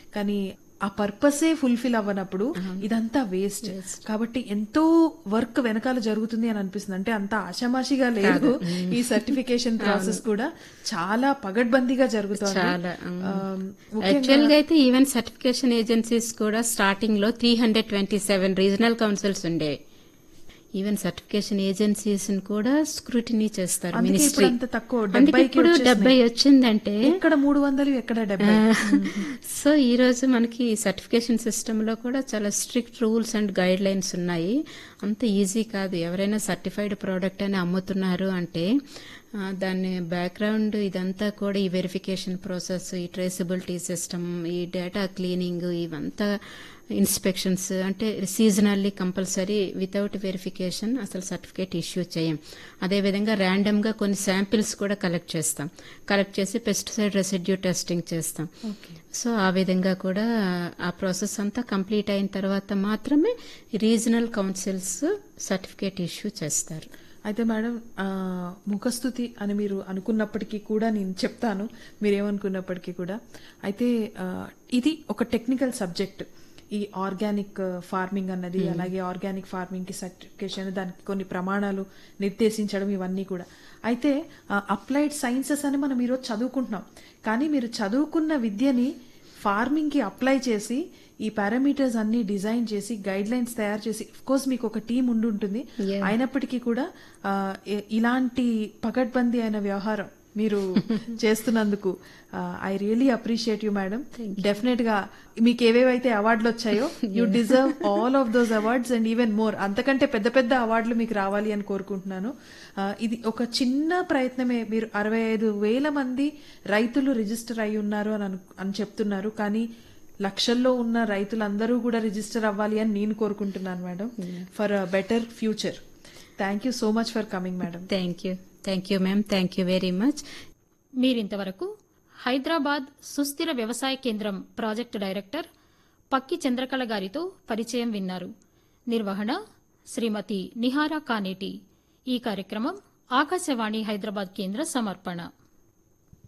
కానీ ఆ పర్పసే ఫుల్ఫిల్ అవ్వనప్పుడు ఇదంతా వేస్ట్ కాబట్టి ఎంతో వర్క్ వెనకాల జరుగుతుంది అని అనిపిస్తుంది అంటే అంత ఆషామాషిగా లేదు ఈ సర్టిఫికేషన్ ప్రాసెస్ కూడా చాలా పగడ్బందీగా జరుగుతుంది చాలా ఆ, యాక్చువల్ గా అయితే ఈవెన్ సర్టిఫికేషన్ ఏజెన్సీస్ కూడా స్టార్టింగ్ లో three hundred twenty seven regional councils ఉండే ఈవెన్ సర్టిఫికేషన్ ఏజెన్సీస్ కూడా స్క్రూటినీ చేస్తారు అందుకే మినిస్ట్రీ ఇప్పుడు అంత తక్కువ, అందుకే 70 కి ఇప్పుడు వచ్చేసినాయి. డెబ్బై వచ్చిందంటే ఎక్కడ మూడు వందలు ఎక్కడ డెబ్బై సో ఈ రోజు మనకి సర్టిఫికేషన్ సిస్టమ్ లో కూడా చాలా strict rules and guidelines ఉన్నాయి అంత ఈజీ కాదు ఎవరైనా సర్టిఫైడ్ ప్రోడక్ట్ అని అమ్ముతున్నారు అంటే ఆ, దాని బ్యాక్గ్రౌండ్ ఇదంతా కూడా ఈ వెరిఫికేషన్ ప్రాసెస్ ఈ ట్రేసబిలిటీ సిస్టమ్ ఈ డేటా క్లీనింగ్ ఇవంతా ఇన్స్పెక్షన్స్ అంటే సీజనల్లీ కంపల్సరీ వితౌట్ వెరిఫికేషన్ అసలు సర్టిఫికేట్ ఇష్యూ చేయం అదేవిధంగా ర్యాండమ్ గా కొన్ని శాంపిల్స్ కూడా కలెక్ట్ చేస్తాం కలెక్ట్ చేసి పెస్టిసైడ్ రెసిడ్యూ టెస్టింగ్ చేస్తాం సో ఆ విధంగా కూడా ఆ ప్రాసెస్ అంతా కంప్లీట్ అయిన తర్వాత మాత్రమే రీజనల్ కౌన్సిల్స్ సర్టిఫికేట్ ఇష్యూ చేస్తారు అయితే మేడం ఆ, ముఖస్థుతి అని మీరు అనుకున్నప్పటికీ కూడా నేను చెప్తాను మీరేమనుకున్నప్పటికీ కూడా అయితే ఆ, ఇది ఒక టెక్నికల్ సబ్జెక్ట్ ఈ ఆర్గానిక్ ఫార్మింగ్ అన్నది అలాగే ఆర్గానిక్ ఫార్మింగ్ కి సర్టిఫికేషన్ దానికి కొన్ని ప్రమాణాలు నిర్దేశించడం ఇవన్నీ కూడా అయితే అప్లైడ్ సైన్సెస్ అని మనం ఈరోజు చదువుకుంటున్నాం కానీ మీరు చదువుకున్న విద్యని ఫార్మింగ్ కి అప్లై చేసి ఈ పారామీటర్స్ అన్ని డిజైన్ చేసి గైడ్ లైన్స్ తయారు చేసి కోర్స్ మీకు ఒక టీం ఉండి ఉంటుంది Yeah. అయినప్పటికీ కూడా ఆ, ఇ- ఇలాంటి పకడ్బందీ అయిన వ్యవహారం మీరు చేస్తున్నందుకు I really appreciate you madam definite గా మీకు ఏవేవైతే అవార్డులు వచ్చాయో you deserve all of those awards and even more అంతకంటే పెద్ద పెద్ద అవార్డులు మీకు రావాలి అని కోరుకుంటున్నాను ఆ, ఇది ఒక చిన్న ప్రయత్నమే మీరు అరవై ఐదు వేల మంది రైతులు రిజిస్టర్ అయి ఉన్నారు అని అను- అని చెప్తున్నారు కానీ లక్షల్లో ఉన్న రైతులందరూ కూడా రిజిస్టర్ అవ్వాలి అని నేను కోరుకుంటున్నాను madam for better future thank you so much for coming madam thank you thank you ma'am thank you very much మీరింతవరకు హైదరాబాద్ సుస్థిర వ్యవసాయ కేంద్రం ప్రాజెక్టు డైరెక్టర్ పక్కి చంద్రకళ గారితో పరిచయం విన్నారు నిర్వహణ శ్రీమతి నిహారా కానేటి ఈ కార్యక్రమం ఆకాశవాణి హైదరాబాద్ కేంద్ర సమర్పణ